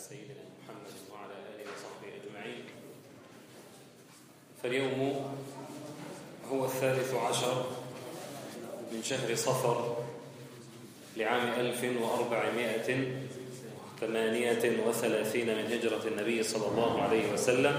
سيدنا محمد وعلى آله وصحبه أجمعين فاليوم هو الثالث عشر من شهر صفر لعام ألف وأربعمائة ثمانية وثلاثين من هجرة النبي صلى الله عليه وسلم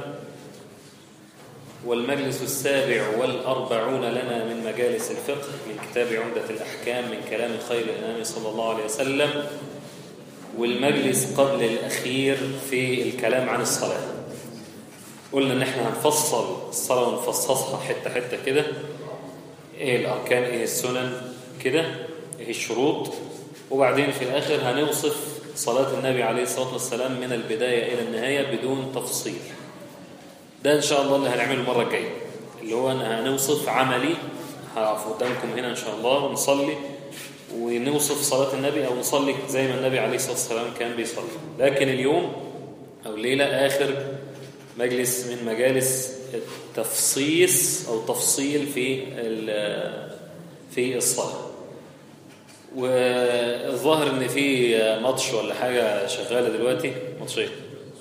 والمجلس السابع والأربعون لنا من مجالس الفقه من كتاب عمدة الأحكام من كلام خير الأنام صلى الله عليه وسلم والمجلس قبل الأخير في الكلام عن الصلاة قلنا ان احنا هنفصل الصلاة ونفصصها حتة حتة كده ايه الأركان ايه السنن كده ايه الشروط وبعدين في الآخر هنوصف صلاة النبي عليه الصلاة والسلام من البداية إلى النهاية بدون تفصيل ده إن شاء الله اللي هنعمله المرة الجاية اللي هو أنا هنوصف عملي هقف قدامكم هنا إن شاء الله ونصلي ونوصف صلاة النبي أو نصلي زي ما النبي عليه الصلاة والسلام كان بيصلي لكن اليوم أو الليلة آخر مجلس من مجالس التفصيص أو تفصيل في في الصلاة والظاهر ان في ماتش ولا حاجة شغالة دلوقتي ماتش ايه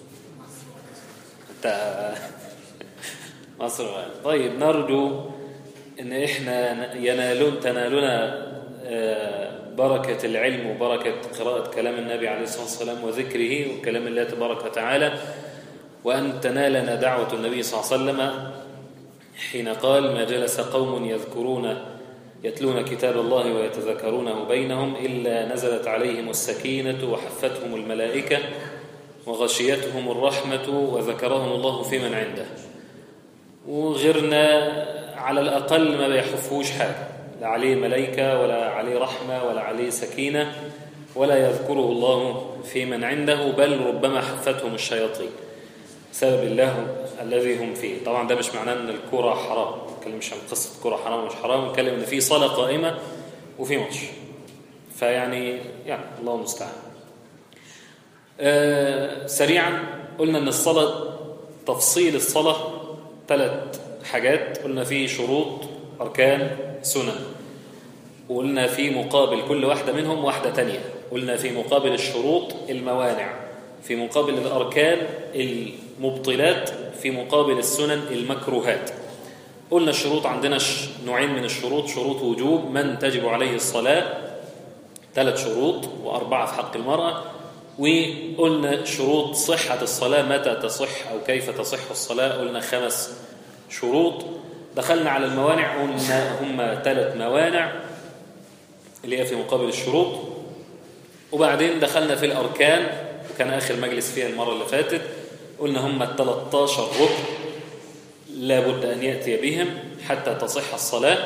انت مصر طيب نرجو ان احنا ينالون تنالنا بركة العلم وبركة قراءة كلام النبي عليه الصلاة والسلام وذكره وكلام الله تبارك وتعالى وأن تنالنا دعوة النبي صلى الله عليه وسلم حين قال ما جلس قوم يذكرون يتلون كتاب الله ويتذكرونه بينهم إلا نزلت عليهم السكينة وحفتهم الملائكة وغشيتهم الرحمة وذكرهم الله في من عنده وغيرنا على الأقل ما بيحفوش حاجة لا عليه ملائكة ولا عليه رحمة ولا عليه سكينة ولا يذكره الله في من عنده بل ربما حفتهم الشياطين سبب الله الذي هم فيه طبعا ده مش معناه ان الكرة حرام نتكلم مش عن قصة الكرة حرام ومش حرام نتكلم ان في صلاة قائمة وفي ماتش فيعني يعني الله المستعان آه سريعا قلنا ان الصلاة تفصيل الصلاة ثلاث حاجات قلنا في شروط أركان سنن وقلنا في مقابل كل واحدة منهم واحدة تانية قلنا في مقابل الشروط الموانع في مقابل الأركان المبطلات في مقابل السنن المكروهات قلنا الشروط عندنا نوعين من الشروط شروط وجوب من تجب عليه الصلاة ثلاث شروط وأربعة في حق المرأة وقلنا شروط صحة الصلاة متى تصح أو كيف تصح الصلاة قلنا خمس شروط دخلنا على الموانع قلنا هم ثلاث موانع اللي هي في مقابل الشروط وبعدين دخلنا في الأركان كان آخر مجلس فيها المرة اللي فاتت قلنا هم 13 ركن لابد أن يأتي بهم حتى تصح الصلاة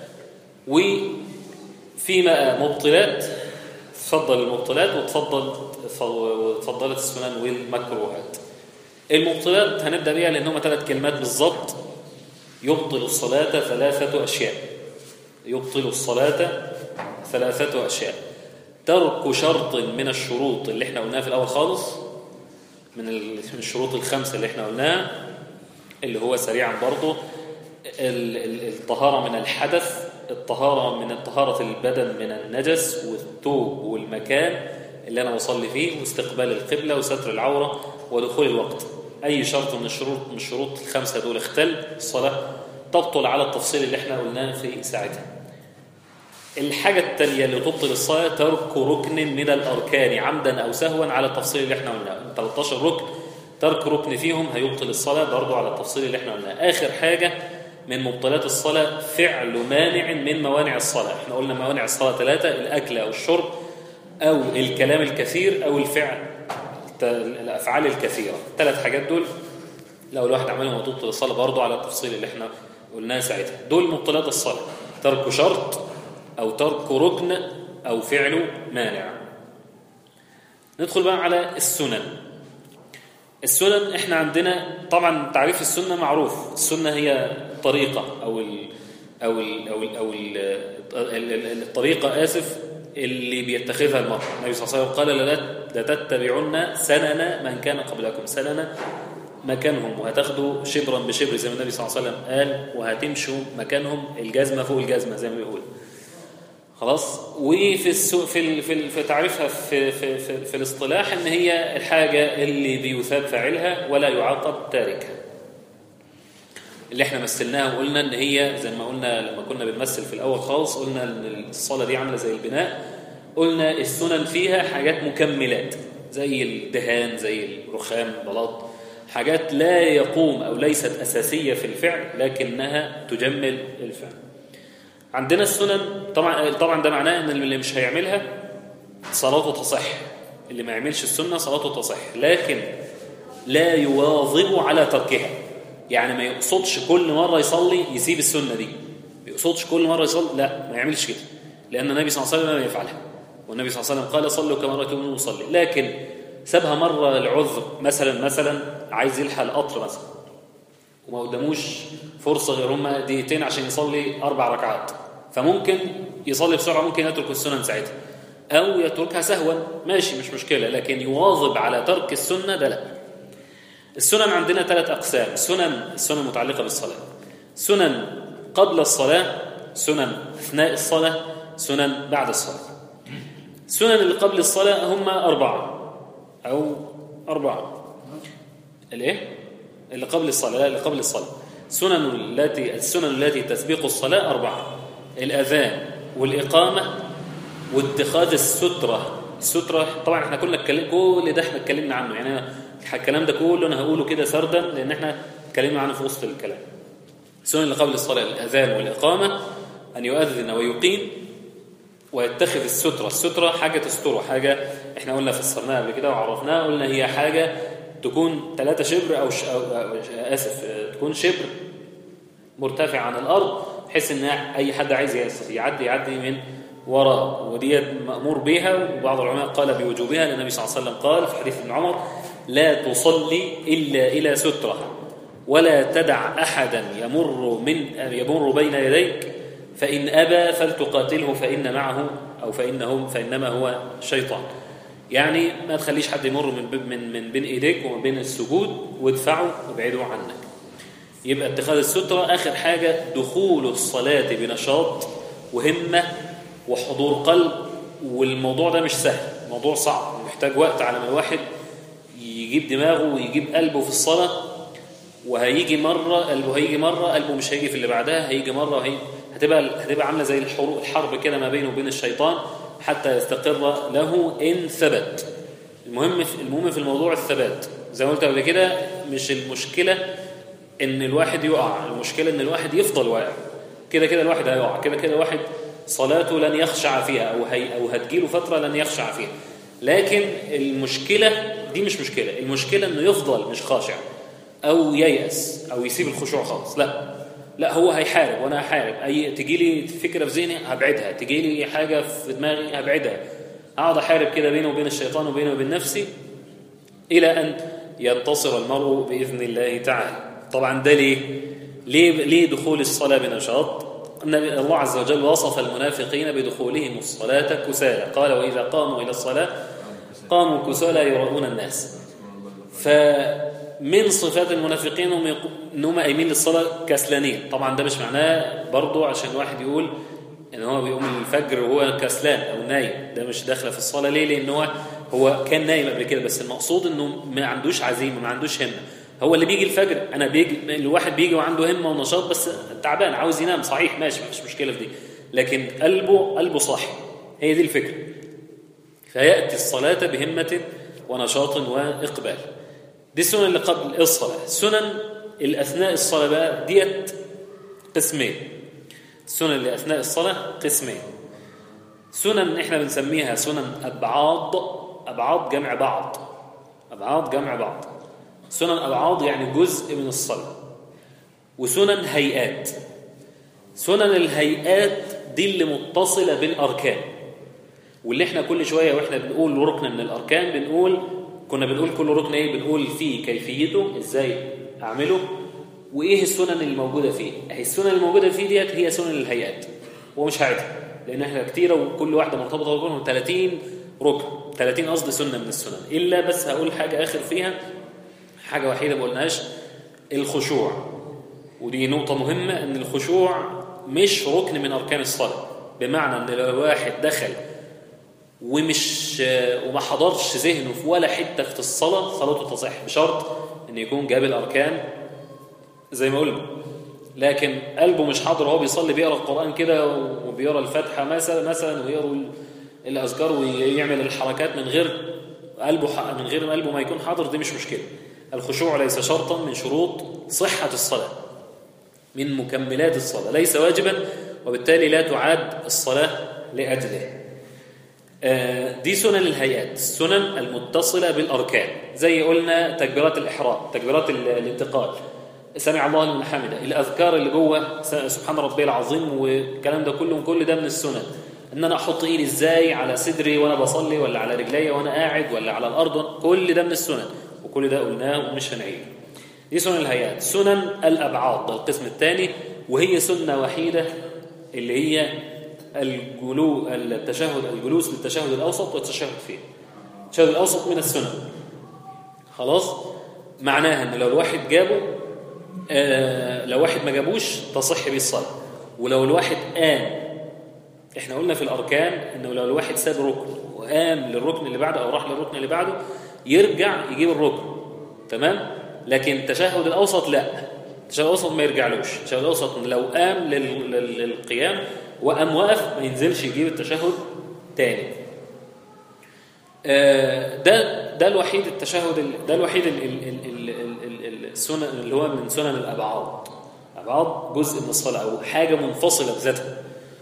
وفيما مبطلات تفضل المبطلات وتفضل وتفضلت السنن والمكروهات المبطلات هنبدأ بيها لأن هم ثلاث كلمات بالضبط يبطل الصلاة ثلاثة أشياء يبطل الصلاة ثلاثة أشياء ترك شرط من الشروط اللي احنا قلناها في الأول خالص من الشروط الخمسة اللي احنا قلناها اللي هو سريعا برضو الطهارة من الحدث الطهارة من طهارة البدن من النجس والثوب والمكان اللي أنا بصلي فيه واستقبال القبلة وستر العورة ودخول الوقت أي شرط من الشروط من الشروط الخمسة دول اختل الصلاة تبطل على التفصيل اللي احنا قلناه في ساعتها الحاجة التالية اللي تبطل الصلاة ترك ركن من الأركان عمدا أو سهوا على التفصيل اللي احنا قلناه 13 ركن ترك ركن فيهم هيبطل الصلاة برضو على التفصيل اللي احنا قلناه آخر حاجة من مبطلات الصلاة فعل مانع من موانع الصلاة احنا قلنا موانع الصلاة ثلاثة الأكل أو الشرب أو الكلام الكثير أو الفعل الأفعال الكثيرة ثلاث حاجات دول لو الواحد عملهم وتبطل الصلاة برضو على التفصيل اللي احنا قلناه ساعتها دول مبطلات الصلاة ترك شرط أو ترك ركن أو فعل مانع ندخل بقى على السنن السنن احنا عندنا طبعا تعريف السنة معروف السنة هي طريقة أو ال أو ال أو ال أو ال الطريقة آسف اللي بيتخذها المرء النبي صلى الله عليه وسلم قال لتتبعن سنن من كان قبلكم سنن مكانهم وهتاخدوا شبرا بشبر زي ما النبي صلى الله عليه وسلم قال وهتمشوا مكانهم الجزمة فوق الجزمة زي ما بيقول خلاص وفي السوق في ال في, ال في تعريفها في في في, في الاصطلاح ان هي الحاجه اللي بيثاب فاعلها ولا يعاقب تاركها اللي احنا مثلناها وقلنا ان هي زي ما قلنا لما كنا بنمثل في الاول خالص قلنا ان الصلاه دي عامله زي البناء قلنا السنن فيها حاجات مكملات زي الدهان زي الرخام بلاط حاجات لا يقوم او ليست اساسيه في الفعل لكنها تجمل الفعل عندنا السنن طبعا طبعا ده معناه ان اللي مش هيعملها صلاته تصح اللي ما يعملش السنه صلاته تصح لكن لا يواظب على تركها يعني ما يقصدش كل مره يصلي يسيب السنه دي ما يقصدش كل مره يصلي لا ما يعملش كده لان النبي صلى الله عليه وسلم لم يفعلها والنبي صلى الله عليه وسلم قال صلوا كما رايتموني اصلي لكن سابها مره العذر مثلا مثلا عايز يلحق القطر مثلا وما قداموش فرصه غير هم دقيقتين عشان يصلي اربع ركعات فممكن يصلي بسرعه ممكن يترك السنن ساعتها او يتركها سهوا ماشي مش مشكله لكن يواظب على ترك السنه ده لا السنن عندنا ثلاث اقسام سنن السنن المتعلقه بالصلاه سنن قبل الصلاه سنن اثناء الصلاه سنن بعد الصلاه السنن اللي قبل الصلاه هم اربعه او اربعه الايه اللي قبل الصلاه لا اللي قبل الصلاه سنن التي السنن التي تسبق الصلاه اربعه الاذان والاقامه واتخاذ الستره الستره طبعا احنا كنا اتكلم كل ده احنا اتكلمنا عنه يعني أنا الكلام ده كله انا هقوله كده سردا لان احنا اتكلمنا عنه في وسط الكلام السنن اللي قبل الصلاه الاذان والاقامه ان يؤذن ويقيم ويتخذ الستره الستره حاجه تستره حاجه احنا قلنا فسرناها قبل كده وعرفناها قلنا هي حاجه تكون 3 شبر او, ش... أو... أو اسف تكون شبر مرتفع عن الارض بحيث ان اي حد عايز يعدي يعدي من وراء وديت مأمور بها وبعض العلماء قال بوجوبها لأن النبي صلى الله عليه وسلم قال في حديث ابن عمر لا تصلي إلا إلى سترة ولا تدع أحدا يمر من يمر بين يديك فإن أبى فلتقاتله فإن معه أو فإنه فإنما هو شيطان يعني ما تخليش حد يمر من من من بين ايديك ومن بين السجود وادفعه وابعده عنك يبقى اتخاذ السترة آخر حاجة دخول الصلاة بنشاط وهمة وحضور قلب والموضوع ده مش سهل موضوع صعب محتاج وقت على ما الواحد يجيب دماغه ويجيب قلبه في الصلاة وهيجي مرة قلبه هيجي مرة قلبه مش هيجي في اللي بعدها هيجي مرة هي هتبقى هتبقى عاملة زي الحروب الحرب كده ما بينه وبين الشيطان حتى يستقر له إن ثبت المهم في المهم في الموضوع الثبات زي ما قلت قبل كده مش المشكلة إن الواحد يقع المشكلة إن الواحد يفضل واقع كده كده الواحد هيقع كده كده الواحد صلاته لن يخشع فيها أو, هي أو هتجيله فترة لن يخشع فيها لكن المشكلة دي مش مشكلة المشكلة إنه يفضل مش خاشع أو ييأس أو يسيب الخشوع خالص لا لا هو هيحارب وأنا هحارب أي تجي لي فكرة في ذهني هبعدها تجي لي حاجة في دماغي هبعدها أقعد أحارب كده بيني وبين الشيطان وبيني وبين نفسي إلى أن ينتصر المرء بإذن الله تعالى طبعا ده ليه؟ ليه, ليه دخول الصلاة بنشاط النبي الله عز وجل وصف المنافقين بدخولهم الصلاة كسالى قال وإذا قاموا إلى الصلاة قاموا كسالى يراؤون الناس فمن صفات المنافقين هم انهم قايمين للصلاة كسلانين طبعا ده مش معناه برضو عشان واحد يقول ان هو بيقوم الفجر وهو كسلان او نايم ده مش داخله في الصلاة ليه لان هو هو كان نايم قبل كده بس المقصود انه ما عندوش عزيمه ما عندوش همه هو اللي بيجي الفجر انا بيجي الواحد بيجي وعنده همه ونشاط بس تعبان عاوز ينام صحيح ماشي مفيش مشكله في دي لكن قلبه قلبه صاحي هي دي الفكره فياتي الصلاه بهمه ونشاط واقبال دي السنن اللي قبل الصلاه سنن الاثناء الصلاه بقى ديت قسمين السنن اللي اثناء الصلاه قسمين سنن احنا بنسميها سنن ابعاض ابعاض جمع بعض ابعاض جمع بعض سنن أبعاض يعني جزء من الصلاة وسنن هيئات سنن الهيئات دي اللي متصلة بالأركان واللي احنا كل شوية واحنا بنقول ركن من الأركان بنقول كنا بنقول كل ركن ايه بنقول فيه كيفيته ازاي اعمله وايه السنن اللي موجودة فيه اهي السنن اللي موجودة فيه ديت هي سنن الهيئات ومش هعيدها لان احنا كتيرة وكل واحدة مرتبطة بكلهم 30 ركن 30 قصد سنة من السنن إلا بس هقول حاجة آخر فيها حاجة وحيدة ما قلناش الخشوع ودي نقطة مهمة ان الخشوع مش ركن من أركان الصلاة بمعنى ان لو الواحد دخل ومش وما حضرش ذهنه في ولا حته في الصلاه صلاته تصح بشرط ان يكون جاب الاركان زي ما قلنا لكن قلبه مش حاضر وهو بيصلي بيقرا القران كده وبيقرا الفاتحه مثلا مثلا ويقرا الاذكار ويعمل الحركات من غير قلبه من غير قلبه ما يكون حاضر دي مش مشكله الخشوع ليس شرطا من شروط صحه الصلاه من مكملات الصلاه ليس واجبا وبالتالي لا تعاد الصلاه لاجله دي سنن الهيئات السنن المتصله بالاركان زي قلنا تكبيرات الاحرام تكبيرات الانتقال سمع الله لمن حمده الاذكار اللي جوه سبحان ربي العظيم والكلام ده كله كل ده من السنن ان انا احط ايدي ازاي على صدري وانا بصلي ولا على رجلي وانا قاعد ولا على الارض كل ده من السنن وكل ده قلناه ومش هنعيده دي سنن الهيئات سنن الابعاد ده القسم الثاني وهي سنه وحيده اللي هي الجلو التشهد الجلوس للتشهد الاوسط والتشهد فيه التشهد الاوسط من السنن خلاص معناها ان لو الواحد جابه آه لو واحد ما جابوش تصح بيه الصلاه ولو الواحد قام احنا قلنا في الاركان انه لو الواحد ساب ركن وقام للركن اللي بعده او راح للركن اللي بعده يرجع يجيب الركن تمام لكن التشهد الاوسط لا التشهد الاوسط ما يرجعلوش التشهد الاوسط لو قام للقيام وقام وقف ما ينزلش يجيب التشهد تاني ده ده الوحيد التشهد ده الوحيد السنن اللي هو من سنن الابعاد ابعاد جزء من الصلاه او حاجه منفصله بذاتها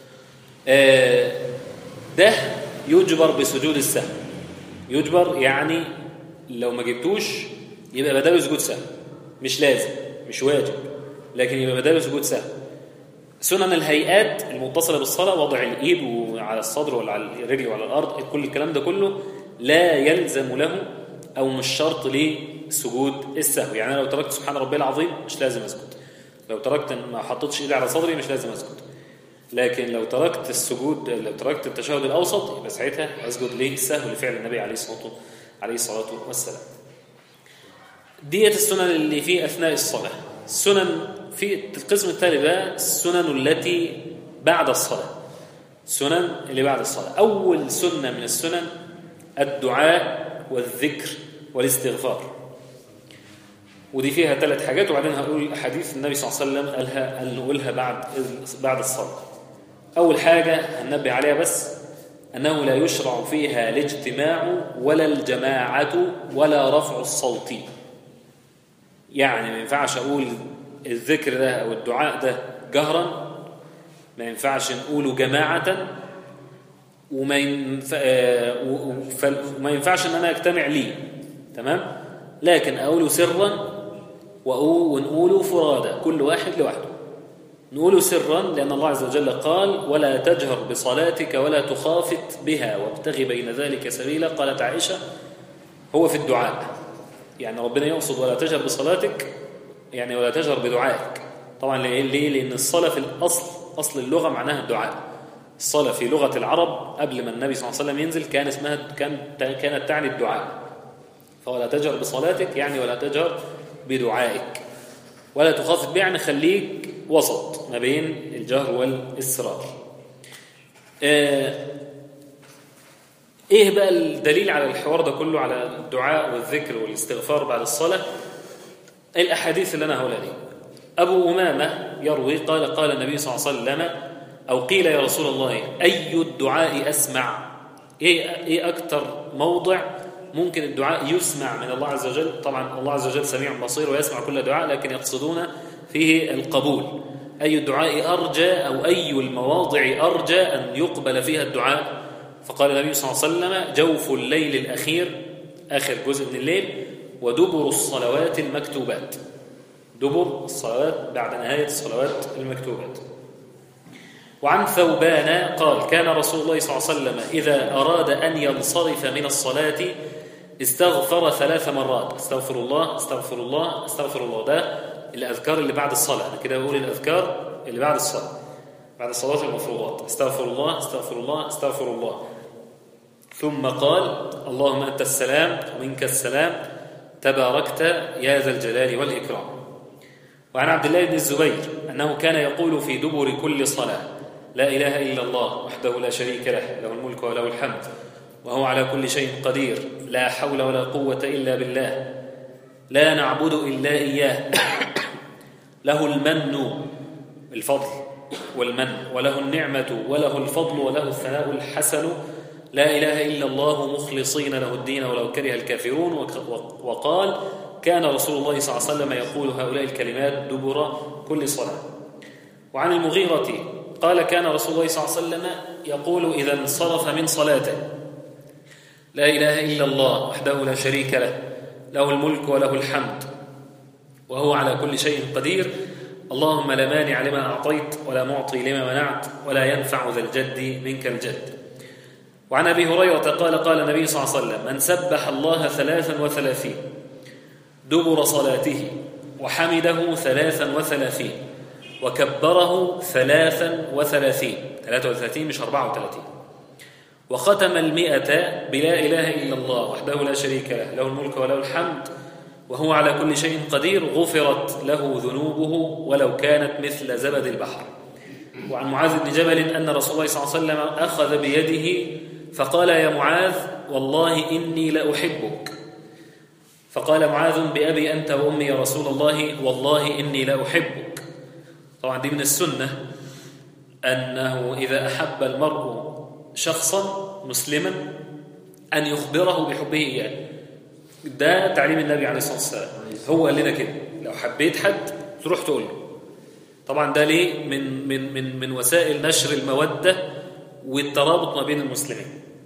ده يجبر بسجود السهو يجبر يعني لو ما جبتوش يبقى بداله سجود سهو مش لازم مش واجب لكن يبقى بداله سجود سهو سنن الهيئات المتصله بالصلاه وضع الايد على الصدر ولا على الرجل ولا الارض كل الكلام ده كله لا يلزم له او مش شرط لسجود السهو يعني لو تركت سبحان ربي العظيم مش لازم اسجد لو تركت ما حطيتش ايدي على صدري مش لازم اسجد لكن لو تركت السجود لو تركت التشهد الاوسط يبقى ساعتها اسجد للسهو لفعل النبي عليه الصلاه عليه الصلاه والسلام ديت السنن اللي في اثناء الصلاه السنن في القسم الثاني بقى السنن التي بعد الصلاه السنن اللي بعد الصلاه اول سنه من السنن الدعاء والذكر والاستغفار ودي فيها ثلاث حاجات وبعدين هقول احاديث النبي صلى الله عليه وسلم قالها قال نقولها بعد بعد الصلاه اول حاجه هننبه عليها بس انه لا يشرع فيها الاجتماع ولا الجماعه ولا رفع الصوت يعني ما ينفعش اقول الذكر ده او الدعاء ده جهرا ما ينفعش نقوله جماعه وما ينفع وما ينفعش ان انا اجتمع ليه تمام لكن اقوله سرا ونقوله فرادى كل واحد لوحده نقوله سرا لأن الله عز وجل قال ولا تجهر بصلاتك ولا تخافت بها وابتغ بين ذلك سبيلا قالت عائشة هو في الدعاء يعني ربنا يقصد ولا تجهر بصلاتك يعني ولا تجهر بدعائك طبعا ليه؟ لأن الصلاة في الأصل أصل اللغة معناها الدعاء الصلاة في لغة العرب قبل ما النبي صلى الله عليه وسلم ينزل كان اسمها كان كانت تعني الدعاء فولا تجهر بصلاتك يعني ولا تجهر بدعائك ولا تخافت به يعني خليك وسط ما بين الجهر والإسرار ايه بقى الدليل على الحوار ده كله على الدعاء والذكر والاستغفار بعد الصلاة الأحاديث اللي أنا هقولها دي أبو أمامة يروي قال قال النبي صلى الله عليه وسلم أو قيل يا رسول الله أي الدعاء أسمع إيه, إيه أكتر موضع ممكن الدعاء يسمع من الله عز وجل طبعا الله عز وجل سميع بصير ويسمع كل دعاء لكن يقصدون فيه القبول أي الدعاء أرجى أو أي المواضع أرجى أن يقبل فيها الدعاء فقال النبي صلى الله عليه وسلم جوف الليل الأخير آخر جزء من الليل ودبر الصلوات المكتوبات دبر الصلوات بعد نهاية الصلوات المكتوبات وعن ثوبان قال كان رسول الله صلى الله عليه وسلم إذا أراد أن ينصرف من الصلاة استغفر ثلاث مرات استغفر الله استغفر الله استغفر الله ده الأذكار اللي بعد الصلاة أنا كده بقول الأذكار اللي بعد الصلاة بعد الصلاة المفروضات استغفر الله استغفر الله استغفر الله ثم قال اللهم أنت السلام ومنك السلام تباركت يا ذا الجلال والإكرام وعن عبد الله بن الزبير أنه كان يقول في دبر كل صلاة لا إله إلا الله وحده لا شريك له له الملك وله الحمد وهو على كل شيء قدير لا حول ولا قوة إلا بالله لا نعبد إلا إياه له المن الفضل والمن وله النعمة وله الفضل وله الثناء الحسن لا إله إلا الله مخلصين له الدين ولو كره الكافرون وقال كان رسول الله صلى الله عليه وسلم يقول هؤلاء الكلمات دبر كل صلاة وعن المغيرة قال كان رسول الله صلى الله عليه وسلم يقول إذا انصرف من صلاته لا إله إلا الله وحده لا شريك له له الملك وله الحمد وهو على كل شيء قدير اللهم لا مانع لما أعطيت ولا معطي لما منعت ولا ينفع ذا الجد منك الجد وعن أبي هريرة قال قال النبي صلى الله عليه وسلم من سبح الله ثلاثا وثلاثين دبر صلاته وحمده ثلاثا وثلاثين وكبره ثلاثا وثلاثين ثلاثة وثلاثين مش أربعة وثلاثين وختم المئة بلا إله إلا الله وحده لا شريك له له الملك وله الحمد وهو على كل شيء قدير غفرت له ذنوبه ولو كانت مثل زبد البحر وعن معاذ بن جبل أن رسول الله صلى الله عليه وسلم أخذ بيده فقال يا معاذ والله إني لأحبك فقال معاذ بأبي أنت وأمي يا رسول الله والله إني لأحبك طبعا دي من السنة أنه إذا أحب المرء شخصا مسلما أن يخبره بحبه إياه ده تعليم النبي عليه الصلاة والسلام هو قال لنا كده لو حبيت حد تروح تقول له طبعا ده ليه من من من من وسائل نشر المودة والترابط ما بين المسلمين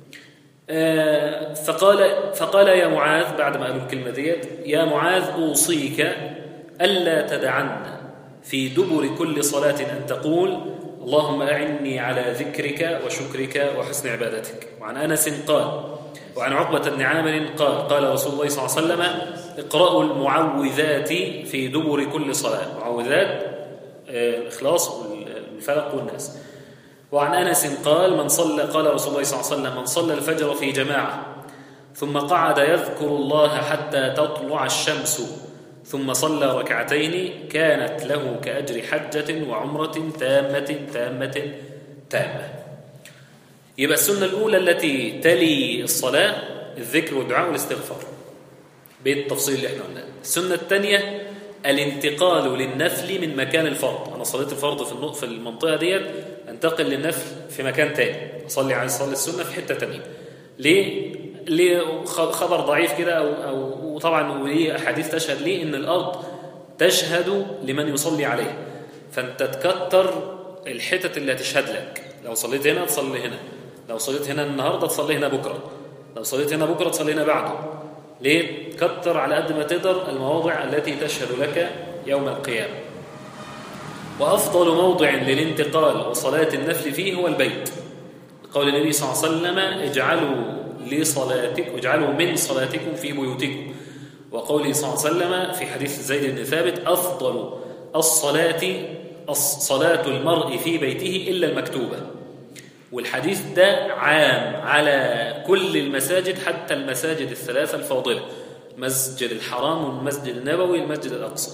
آه فقال فقال يا معاذ بعد ما قالوا الكلمة ديت يا معاذ أوصيك ألا تدعن في دبر كل صلاة أن تقول اللهم أعني على ذكرك وشكرك وحسن عبادتك وعن أنس قال وعن عقبة بن عامر قال قال رسول الله صلى الله عليه وسلم اقرأوا المعوذات في دبر كل صلاة معوذات آه، الإخلاص والفلق والناس وعن أنس قال من صلى قال رسول الله صلى الله عليه وسلم من صلى الفجر في جماعة ثم قعد يذكر الله حتى تطلع الشمس ثم صلى ركعتين كانت له كأجر حجة وعمرة تامة تامة تامة يبقى السنة الأولى التي تلي الصلاة الذكر والدعاء والاستغفار بالتفصيل اللي احنا قلناه السنة الثانية الانتقال للنفل من مكان الفرض أنا صليت الفرض في في المنطقة ديت انتقل للنفل في مكان تاني أصلي عايز أصلي السنة في حتة تانية ليه؟ ليه خبر ضعيف كده أو, أو وطبعا وليه أحاديث تشهد ليه إن الأرض تشهد لمن يصلي عليه فأنت تكتر الحتت اللي هتشهد لك لو صليت هنا تصلي هنا لو صليت هنا النهاردة تصلي هنا بكرة لو صليت هنا بكرة تصلي هنا بعده ليه؟ تكتر على قد ما تقدر المواضع التي تشهد لك يوم القيامة وأفضل موضع للانتقال وصلاة النفل فيه هو البيت قول النبي صلى الله عليه وسلم اجعلوا لصلاتكم اجعلوا من صلاتكم في بيوتكم وقوله صلى الله عليه وسلم في حديث زيد بن ثابت أفضل الصلاة صلاة المرء في بيته إلا المكتوبة والحديث ده عام على كل المساجد حتى المساجد الثلاثة الفاضلة مسجد الحرام والمسجد النبوي والمسجد الأقصى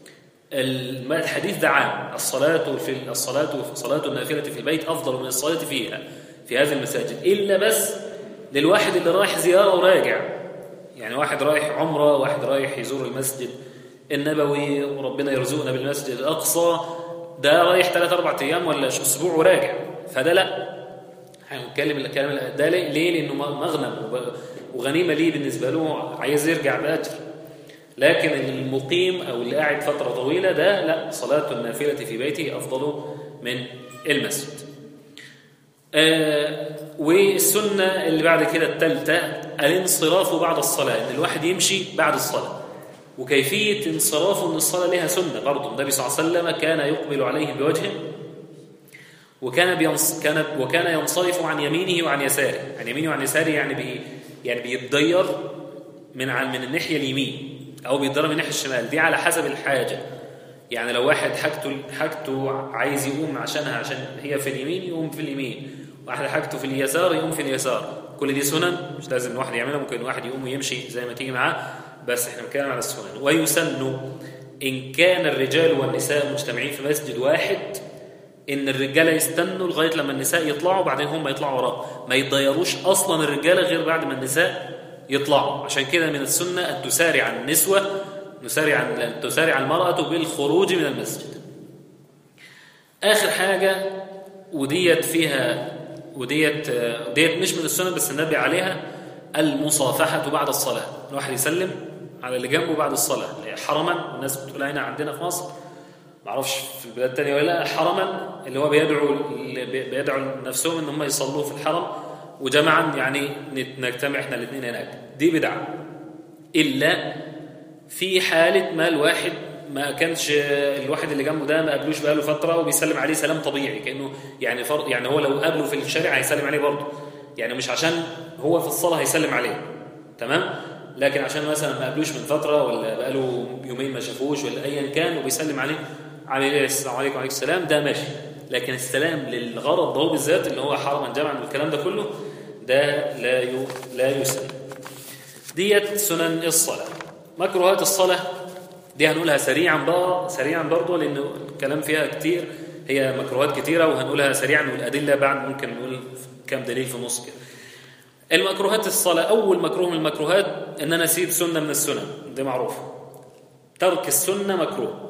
الحديث ده عام الصلاة في الصلاة صلاة النافلة في البيت أفضل من الصلاة فيها في هذه المساجد إلا بس للواحد اللي رايح زيارة وراجع يعني واحد رايح عمرة واحد رايح يزور المسجد النبوي وربنا يرزقنا بالمسجد الأقصى ده رايح ثلاث أربع أيام ولا أسبوع وراجع فده لا هنتكلم الكلام ده ليه؟ لأنه مغنم وغنيمة ليه بالنسبة له عايز يرجع بأجر لكن المقيم أو اللي قاعد فترة طويلة ده لا صلاة النافلة في بيته أفضل من المسجد آه والسنة اللي بعد كده الثالثة الانصراف بعد الصلاة إن الواحد يمشي بعد الصلاة وكيفية انصرافه من الصلاة لها سنة برضه النبي صلى الله عليه وسلم كان يقبل عليه بوجهه وكان بينص كان وكان ينصرف عن يمينه وعن يساره عن يمينه وعن يساره يعني بي يعني بيتضير من عن من الناحية اليمين أو بيتضير من الناحية الشمال دي على حسب الحاجة يعني لو واحد حاجته حاجته عايز يقوم عشانها عشان هي في اليمين يقوم في اليمين واحد حاجته في اليسار يقوم في اليسار كل دي سنن مش لازم الواحد يعملها ممكن الواحد يقوم ويمشي زي ما تيجي معاه بس احنا بنتكلم على السنن ويسن إن كان الرجال والنساء مجتمعين في مسجد واحد ان الرجاله يستنوا لغايه لما النساء يطلعوا وبعدين هم يطلعوا وراه ما يتضيروش اصلا الرجاله غير بعد ما النساء يطلعوا عشان كده من السنه ان تسارع النسوه نسارع أن تسارع المراه بالخروج من المسجد اخر حاجه وديت فيها وديت ديت مش من السنن بس النبي عليها المصافحه بعد الصلاه الواحد يسلم على اللي جنبه بعد الصلاه حرما الناس بتقول هنا عندنا في مصر ما اعرفش في البلاد الثانيه ولا لا حرما اللي هو بيدعو بيدعو نفسهم ان هم يصلوا في الحرم وجمعا يعني نجتمع احنا الاثنين هناك دي بدعه الا في حاله ما الواحد ما كانش الواحد اللي جنبه ده ما قابلوش بقاله فتره وبيسلم عليه سلام طبيعي كانه يعني فرق يعني هو لو قابله في الشارع هيسلم عليه برضه يعني مش عشان هو في الصلاه هيسلم عليه تمام لكن عشان مثلا ما قابلوش من فتره ولا بقاله يومين ما شافوش ولا ايا كان وبيسلم عليه عامل ايه السلام عليكم وعليكم السلام ده ماشي لكن السلام للغرض ده بالذات اللي هو حرما جمعا والكلام ده كله ده لا يو لا يسلم ديت سنن الصلاه مكروهات الصلاه دي هنقولها سريعا بقى سريعا برضه لان الكلام فيها كتير هي مكروهات كتيره وهنقولها سريعا والادله بعد ممكن نقول كام دليل في نص كده المكروهات الصلاه اول مكروه من المكروهات ان انا اسيب سنه من السنن دي معروفه ترك السنه مكروه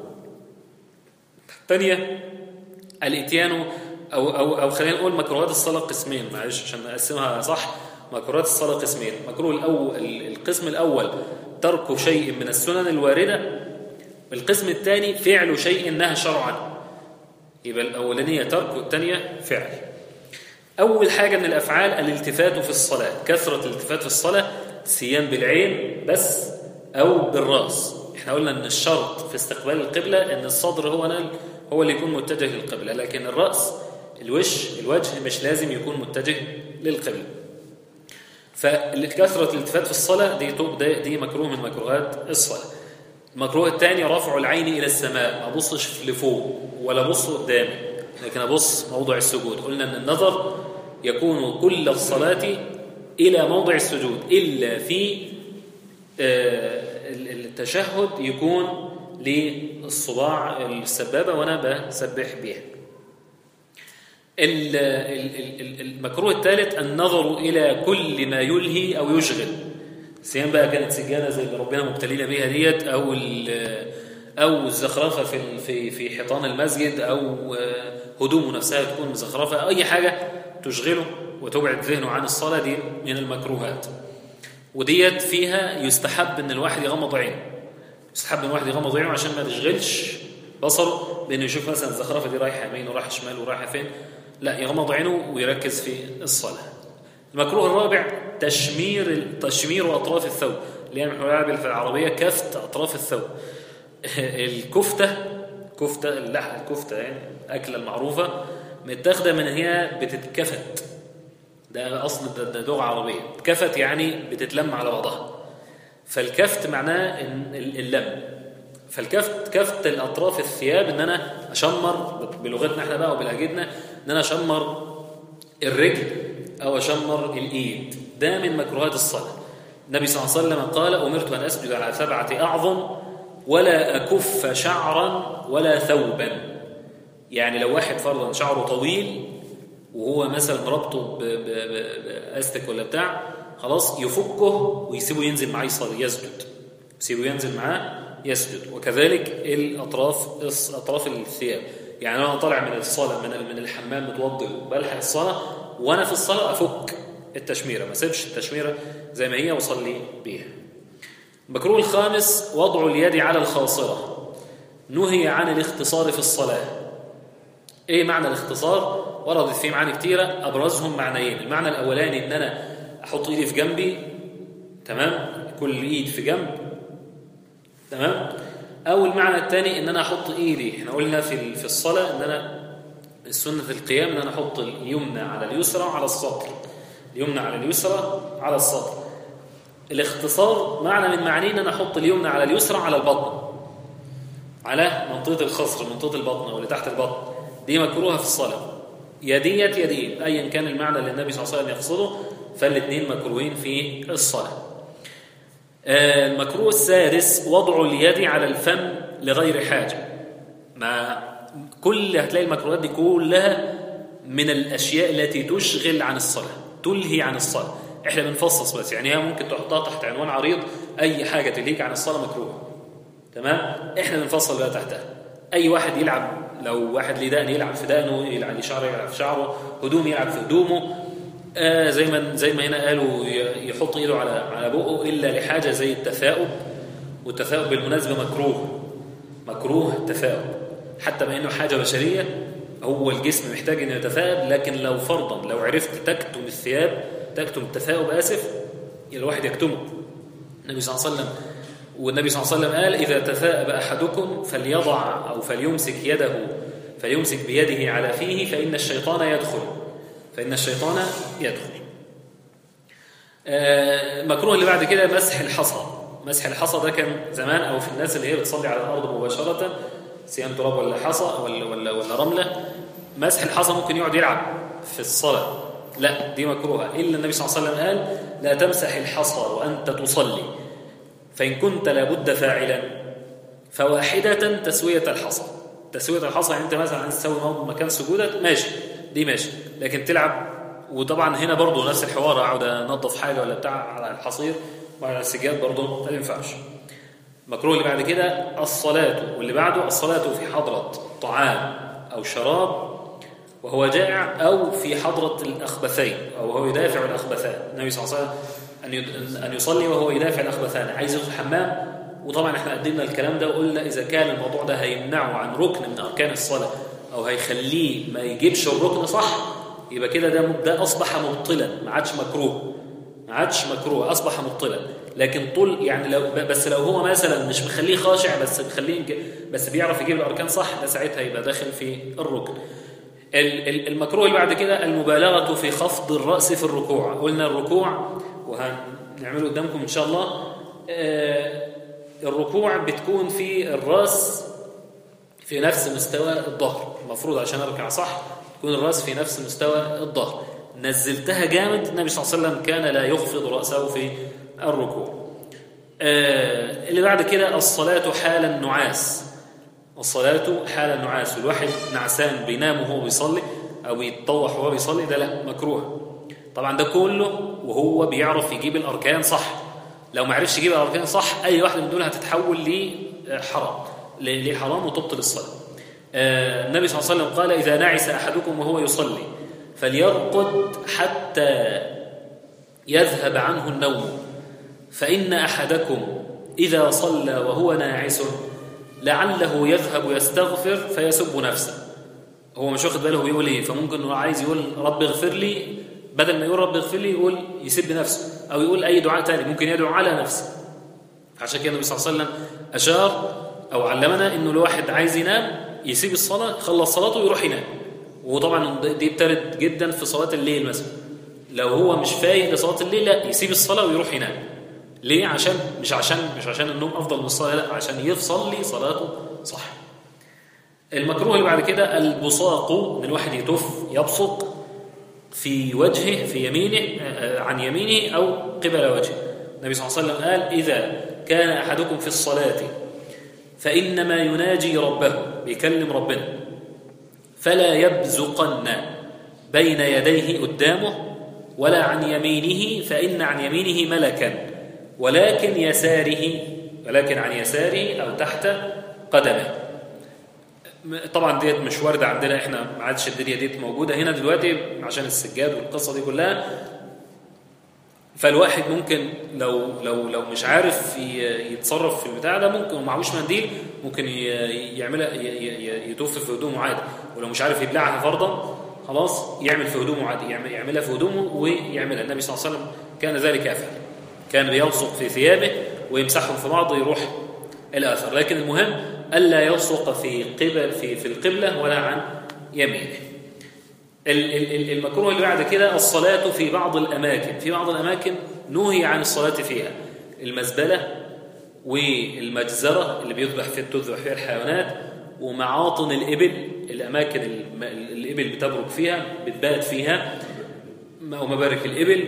الثانيه الاتيان او او او خلينا نقول مكروهات الصلاه قسمين معلش عشان نقسمها صح مكروهات الصلاه قسمين المكروه الاول القسم الاول ترك شيء من السنن الوارده القسم الثاني فعل شيء نهى شرعا يبقى الاولانيه ترك والثانيه فعل اول حاجه من الافعال الالتفات في الصلاه كثره الالتفات في الصلاه سيان بالعين بس او بالراس احنا قلنا ان الشرط في استقبال القبله ان الصدر هو نال هو اللي يكون متجه للقبله لكن الراس الوش الوجه مش لازم يكون متجه للقبله فكثره الالتفات في الصلاه دي دي مكروه من مكروهات الصلاه المكروه الثاني رفع العين الى السماء ما ابصش لفوق ولا ابص قدامي لكن ابص موضع السجود قلنا ان النظر يكون كل الصلاه الى موضع السجود الا في التشهد يكون للصباع السبابه وانا بسبح بها المكروه الثالث النظر الى كل ما يلهي او يشغل سيان بقى كانت سجانه زي اللي ربنا مبتلينا بيها ديت او او الزخرفه في في في حيطان المسجد او هدومه نفسها تكون مزخرفه أو اي حاجه تشغله وتبعد ذهنه عن الصلاه دي من المكروهات وديت فيها يستحب ان الواحد يغمض عينه يستحب ان الواحد يغمض عينه عشان ما يشغلش بصره بانه يشوف مثلا الزخرفه دي رايحه يمين ورايحه شمال ورايحه فين لا يغمض عينه ويركز في الصلاه المكروه الرابع تشمير تشمير اطراف الثوب اللي هي في العربيه كفت اطراف الثوب الكفته كفته اللحم الكفته يعني الاكله المعروفه متاخده من هي بتتكفت ده اصل ده, ده لغه عربيه كفت يعني بتتلم على بعضها فالكفت معناه اللم فالكفت كفت الاطراف الثياب ان انا اشمر بلغتنا احنا بقى وبلهجتنا ان انا اشمر الرجل او اشمر الايد ده من مكروهات الصلاه النبي صلى الله عليه وسلم قال امرت ان اسجد على سبعه اعظم ولا اكف شعرا ولا ثوبا يعني لو واحد فرضا شعره طويل وهو مثلا ربطه باستك ولا بتاع خلاص يفكه ويسيبه ينزل معاه يصلي يسجد يسيبه ينزل معاه يسجد وكذلك الاطراف اطراف الثياب يعني انا طالع من الصلاه من من الحمام متوضئ وبلحق الصلاه وانا في الصلاه افك التشميره ما اسيبش التشميره زي ما هي واصلي بيها المكروه الخامس وضع اليد على الخاصره نهي عن الاختصار في الصلاه ايه معنى الاختصار وردت فيه معاني كتيره ابرزهم معنيين المعنى الاولاني ان انا احط ايدي في جنبي تمام كل ايد في جنب تمام او المعنى الثاني ان انا احط ايدي احنا قلنا في في الصلاه ان انا السنه في القيام ان انا احط اليمنى على اليسرى على الصدر اليمنى على اليسرى على الصدر الاختصار معنى من معانيه ان انا احط اليمنى على اليسرى على البطن على منطقه الخصر منطقه البطن او اللي تحت البطن دي مكروهه في الصلاه يديت يدين ايا كان المعنى اللي النبي صلى الله عليه وسلم يقصده فالاثنين مكروهين في الصلاه المكروه السادس وضع اليد على الفم لغير حاجه ما كل هتلاقي المكروهات دي كلها من الاشياء التي تشغل عن الصلاه تلهي عن الصلاه احنا بنفصص بس يعني هي ممكن تحطها تحت عنوان عريض اي حاجه تلهيك عن الصلاه مكروهه تمام احنا بنفصل بقى تحتها اي واحد يلعب لو واحد ليه دقن يلعب في دقنه يلعب ليه شعره يلعب في شعره هدوم يلعب في هدومه آه زي ما زي ما هنا قالوا ي- يحط ايده على على بقه الا لحاجه زي التثاؤب والتثاؤب بالمناسبه مكروه مكروه التثاؤب حتى مع انه حاجه بشريه هو الجسم محتاج انه يتثاءب لكن لو فرضا لو عرفت تكتم الثياب تكتم التثاؤب اسف الواحد يكتمه النبي صلى الله عليه وسلم والنبي صلى الله عليه وسلم قال إذا تثاءب أحدكم فليضع أو فليمسك يده فليمسك بيده على فيه فإن الشيطان يدخل فإن الشيطان يدخل آه، المكروه اللي بعد كده مسح الحصى مسح الحصى ده كان زمان أو في الناس اللي هي بتصلي على الأرض مباشرة سيان تراب ولا حصى ولا, ولا, ولا رملة مسح الحصى ممكن يقعد يلعب في الصلاة لا دي مكروهة إلا النبي صلى الله عليه وسلم قال لا تمسح الحصى وأنت تصلي فإن كنت لابد فاعلا فواحدة تسوية الحصى تسوية الحصى يعني أنت مثلا عايز تسوي موضوع مكان سجودك ماشي دي ماشي لكن تلعب وطبعا هنا برضه نفس الحوار أقعد أنظف حاجة ولا بتاع على الحصير وعلى السجاد برضه ما ينفعش مكروه اللي بعد كده الصلاة واللي بعده الصلاة في حضرة طعام أو شراب وهو جائع أو في حضرة الأخبثين أو هو يدافع الأخبثان النبي صلى الله عليه وسلم أن يد- أن يصلي وهو يدافع الأخبثان عايز يدخل الحمام وطبعا احنا قدمنا الكلام ده وقلنا إذا كان الموضوع ده هيمنعه عن ركن من أركان الصلاة أو هيخليه ما يجيبش الركن صح يبقى كده ده ده أصبح مبطلا ما عادش مكروه ما عادش مكروه اصبح مبطلا لكن طول يعني لو بس لو هو مثلا مش مخليه خاشع بس مخليه يج- بس بيعرف يجيب الاركان صح ده ساعتها يبقى داخل في الركن ال- ال- المكروه اللي بعد كده المبالغه في خفض الراس في الركوع قلنا الركوع وهنعمله قدامكم ان شاء الله آه، الركوع بتكون في الراس في نفس مستوى الظهر المفروض عشان اركع صح تكون الراس في نفس مستوى الظهر نزلتها جامد النبي صلى الله عليه وسلم كان لا يخفض راسه في الركوع آه اللي بعد كده الصلاه حال النعاس الصلاه حال النعاس والواحد نعسان بينام وهو بيصلي او يتطوح وهو بيصلي ده لا مكروه طبعا ده كله وهو بيعرف يجيب الاركان صح لو ما عرفش يجيب الاركان صح اي واحده من دول هتتحول لحرام ل- لحرام وتبطل الصلاه آه، النبي صلى الله عليه وسلم قال اذا نعس احدكم وهو يصلي فليرقد حتى يذهب عنه النوم فإن أحدكم إذا صلى وهو ناعس لعله يذهب يستغفر فيسب نفسه هو مش واخد باله بيقول ايه فممكن هو عايز يقول رب اغفر لي بدل ما يقول رب اغفر لي يقول يسب نفسه او يقول اي دعاء تاني ممكن يدعو على نفسه عشان كده النبي صلى الله عليه وسلم اشار او علمنا انه الواحد عايز ينام يسيب الصلاه يخلص صلاته ويروح ينام وطبعا دي بترد جدا في صلاه الليل مثلا لو هو مش فايق لصلاه الليل لا يسيب الصلاه ويروح ينام ليه عشان مش عشان مش عشان النوم افضل من الصلاه لا عشان يصلي صلاته صح المكروه اللي بعد كده البصاق ان الواحد يتف يبصق في وجهه في يمينه آه، عن يمينه او قبل وجهه النبي صلى الله عليه وسلم قال اذا كان احدكم في الصلاه فانما يناجي ربه بيكلم ربنا فلا يبزقن بين يديه قدامه ولا عن يمينه فإن عن يمينه ملكا ولكن يساره ولكن عن يساره أو تحت قدمه طبعا ديت مش واردة عندنا احنا ما عادش الدنيا ديت موجودة هنا دلوقتي عشان السجاد والقصة دي كلها فالواحد ممكن لو لو لو مش عارف ي- يتصرف في البتاع ده ممكن ومعهوش منديل ممكن ي- يعملها ي- ي- يتوف في هدومه عادي ولو مش عارف يبلعها فرضا خلاص يعمل في هدومه عادي يعمل يعملها في هدومه ويعملها النبي صلى الله عليه وسلم كان ذلك يفعل كان بيلصق في ثيابه ويمسحهم في بعض يروح الاثر لكن المهم الا يلصق في قبل في في القبله ولا عن يمينه ال- ال- ال- المكروه اللي بعد كده الصلاة في بعض الأماكن في بعض الأماكن نهي عن الصلاة فيها المزبلة والمجزرة اللي بيذبح فيها تذبح فيها الحيوانات ومعاطن الإبل الأماكن الم- الإبل بتبرك فيها بتبات فيها أو مبارك الإبل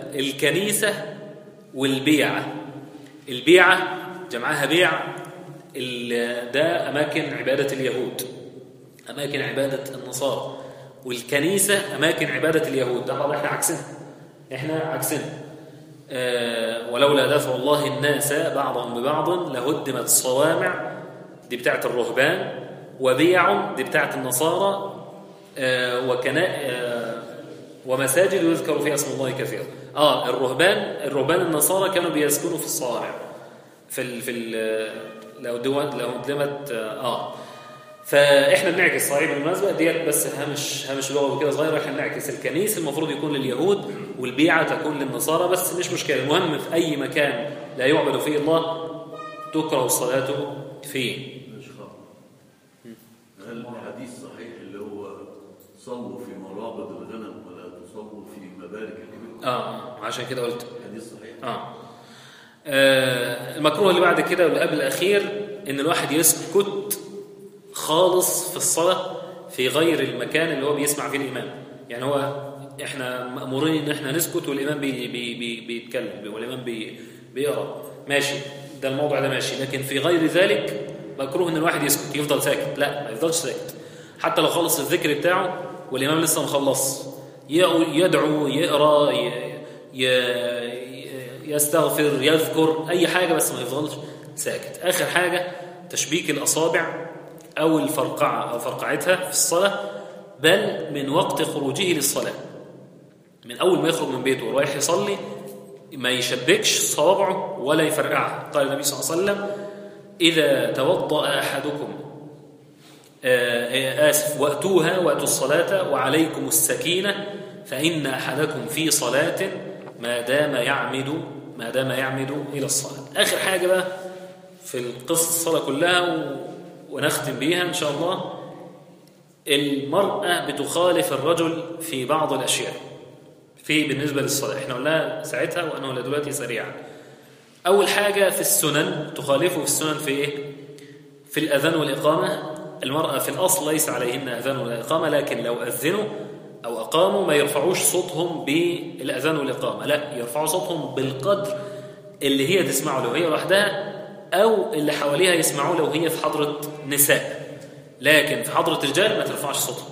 والكنيسة والبيعة البيعة جمعها بيع ال- ده أماكن عبادة اليهود أماكن عبادة النصارى والكنيسة أماكن عبادة اليهود ده طبعا احنا عكسنا احنا عكسنا آه ولولا دفع الله الناس بعضهم ببعض لهدمت صوامع دي بتاعت الرهبان وبيع دي بتاعت النصارى آه وكنا آه ومساجد يذكر فيها اسم الله كثيرا اه الرهبان الرهبان النصارى كانوا بيسكنوا في الصوامع في ال في ال لو دو لو قدمت اه فاحنا بنعكس صحيح بالمناسبه ديت بس هامش هامش لغوي كده صغير احنا بنعكس الكنيس المفروض يكون لليهود والبيعه تكون للنصارى بس مش مشكله المهم في اي مكان لا يعبد فيه الله تكره الصلاه فيه مش خطأ هل الحديث صحيح اللي هو صلوا في مرابض الغنم ولا تصلوا في مبارك الإبل اه عشان كده قلت حديث صحيح آه. آه المكروه اللي بعد كده واللي قبل الأخير إن الواحد يسكت خالص في الصلاة في غير المكان اللي هو بيسمع فيه الإمام يعني هو إحنا مأمورين إن إحنا نسكت والإمام بي بي بي بيتكلم والإمام بي بيقرأ ماشي ده الموضوع ده ماشي لكن في غير ذلك مكروه إن الواحد يسكت يفضل ساكت لا ما يفضلش ساكت حتى لو خلص الذكر بتاعه والإمام لسه مخلص يدعو يقرأ ي- ي- يستغفر يذكر أي حاجة بس ما يفضلش ساكت آخر حاجة تشبيك الأصابع أو الفرقعة أو فرقعتها في الصلاة بل من وقت خروجه للصلاة من أول ما يخرج من بيته ورايح يصلي ما يشبكش صوابعه ولا يفرقعها قال النبي صلى الله عليه وسلم إذا توضأ أحدكم آه، آسف وأتوها وأتوا الصلاة وعليكم السكينة فإن أحدكم في صلاة ما دام يعمد ما دام يعمد إلى الصلاة آخر حاجة بقى في القصة الصلاة كلها و... ونختم بيها إن شاء الله المرأة بتخالف الرجل في بعض الأشياء في بالنسبة للصلاة احنا قلناها ساعتها وأنا قلنا دلوقتي سريعا أول حاجة في السنن تخالفه في السنن في إيه؟ في الأذان والإقامة المرأة في الأصل ليس عليهن أذان ولا إقامة لكن لو أذنوا أو أقاموا ما يرفعوش صوتهم بالأذان والإقامة لا يرفعوا صوتهم بالقدر اللي هي تسمعه لو هي لوحدها أو اللي حواليها يسمعوه لو هي في حضرة نساء لكن في حضرة رجال ما ترفعش صوتهم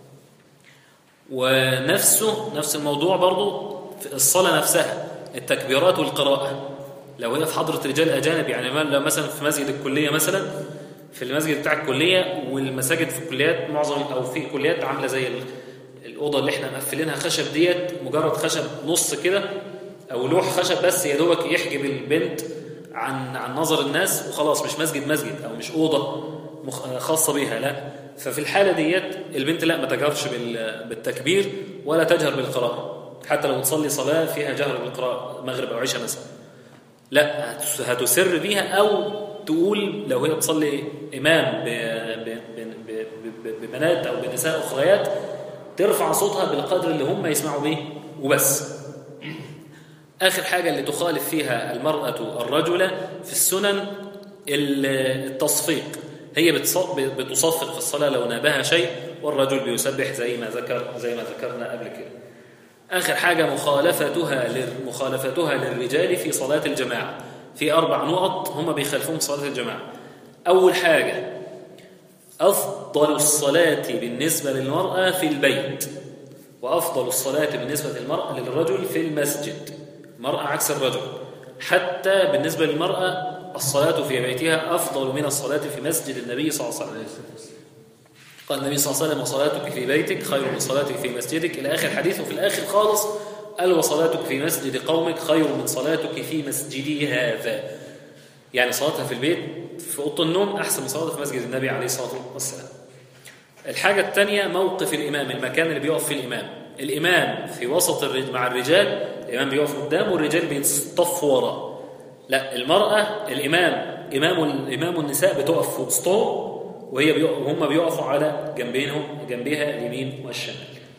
ونفسه نفس الموضوع برضو في الصلاة نفسها التكبيرات والقراءة لو هي في حضرة رجال أجانب يعني ما- لو مثلا في مسجد الكلية مثلا في المسجد بتاع الكلية والمساجد في الكليات معظم أو في كليات عاملة زي ال- الأوضة اللي احنا مقفلينها خشب ديت مجرد خشب نص كده أو لوح خشب بس يا دوبك يحجب البنت عن عن نظر الناس وخلاص مش مسجد مسجد أو مش أوضة مخ- خاصة بيها لا ففي الحالة ديت البنت لا ما تجهرش بال- بالتكبير ولا تجهر بالقراءة حتى لو تصلي صلاة فيها جهر بالقراءة مغرب أو عشاء مثلا لا هتس- هتسر بيها او تقول لو هي بتصلي امام ب- ب- ب- ب- ب- ببنات او بنساء اخريات ترفع صوتها بالقدر اللي هم يسمعوا به وبس اخر حاجه اللي تخالف فيها المراه الرجل في السنن ال- التصفيق هي بتص- بتصفق في الصلاه لو نابها شيء والرجل بيسبح زي ما ذكر زي ما ذكرنا قبل كده آخر حاجة مخالفتها لل- مخالفتها للرجال في صلاة الجماعة في أربع نقط هم بيخالفون صلاة الجماعة أول حاجة أفضل الصلاة بالنسبة للمرأة في البيت وأفضل الصلاة بالنسبة للمرأة للرجل في المسجد المرأة عكس الرجل حتى بالنسبة للمرأة الصلاة في بيتها أفضل من الصلاة في مسجد النبي صلى الله عليه وسلم قال النبي صلى الله عليه وسلم وصلاتك في بيتك خير من صلاتك في مسجدك إلى آخر حديث وفي الآخر خالص قال وصلاتك في مسجد قومك خير من صلاتك في مسجدي هذا يعني صلاتها في البيت في أوضة النوم أحسن من صلاتها في مسجد النبي عليه الصلاة والسلام الحاجة الثانية موقف الإمام المكان اللي بيقف فيه الإمام الإمام في وسط الرج... مع الرجال الإمام بيقف قدامه والرجال بيصطفوا وراه لا المرأة الإمام إمام إمام النساء بتقف في وسطهم وهي بيقف وهم بيقفوا على جنبينهم جنبها اليمين والشمال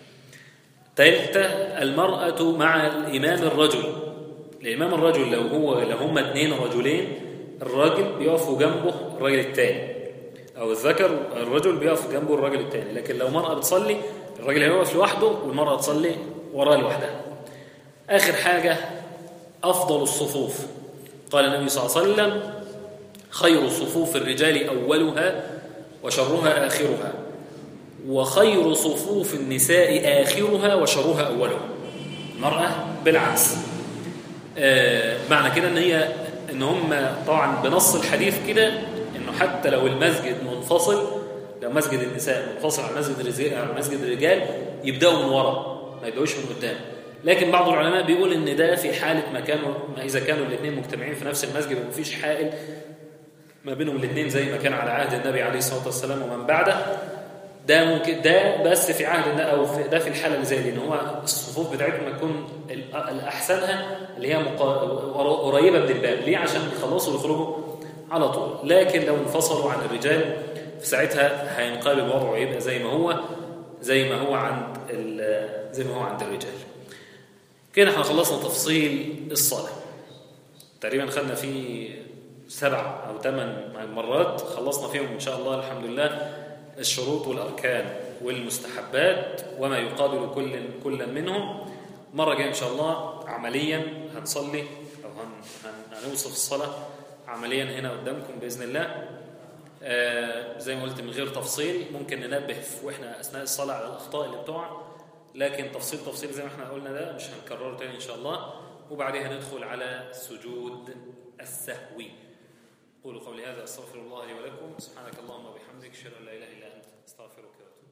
ثالثة المرأة مع الإمام الرجل الإمام الرجل لو هو لو هم اثنين رجلين الراجل بيقفوا جنبه الراجل الثاني أو الذكر الرجل بيقف جنبه الراجل الثاني لكن لو مرأة بتصلي الراجل هيقف لوحده والمرأة تصلي وراه لوحدها آخر حاجة أفضل الصفوف قال النبي صلى الله عليه وسلم خير صفوف الرجال أولها وشرها آخرها وخير صفوف النساء آخرها وشرها أولها المرأة بالعكس آه معنى كده ان هي ان هم طبعا بنص الحديث كده انه حتى لو المسجد منفصل لو مسجد النساء منفصل عن مسجد الرجال عن مسجد الرجال يبداوا من ورا ما يبداوش من قدام لكن بعض العلماء بيقول ان ده في حاله ما كانوا ما اذا كانوا الاثنين مجتمعين في نفس المسجد ومفيش حائل ما بينهم الاثنين زي ما كان على عهد النبي عليه الصلاه والسلام ومن بعده ده ممكن ده بس في عهد النبي او في ده في الحاله اللي زي دي ان هو الصفوف بتاعتهم تكون الاحسنها اللي هي مقا... قريبه من الباب ليه عشان يخلصوا ويخرجوا على طول لكن لو انفصلوا عن الرجال في ساعتها هينقلب الوضع ويبقى زي ما هو زي ما هو عند زي ما هو عند الرجال كده احنا خلصنا تفصيل الصلاه تقريبا خدنا فيه سبع او ثمان مرات خلصنا فيهم ان شاء الله الحمد لله الشروط والاركان والمستحبات وما يقابل كل كل منهم مره جايه ان شاء الله عمليا هنصلي او هن هن هنوصف الصلاه عمليا هنا قدامكم باذن الله آه زي ما قلت من غير تفصيل ممكن ننبه واحنا اثناء الصلاه على الاخطاء اللي بتقع لكن تفصيل تفصيل زي ما احنا قلنا ده مش هنكرره تاني ان شاء الله وبعدها ندخل على سجود السهو قولوا قولي هذا استغفر الله لي ولكم سبحانك اللهم وبحمدك اشهد ان لا اله الا انت استغفرك واتوب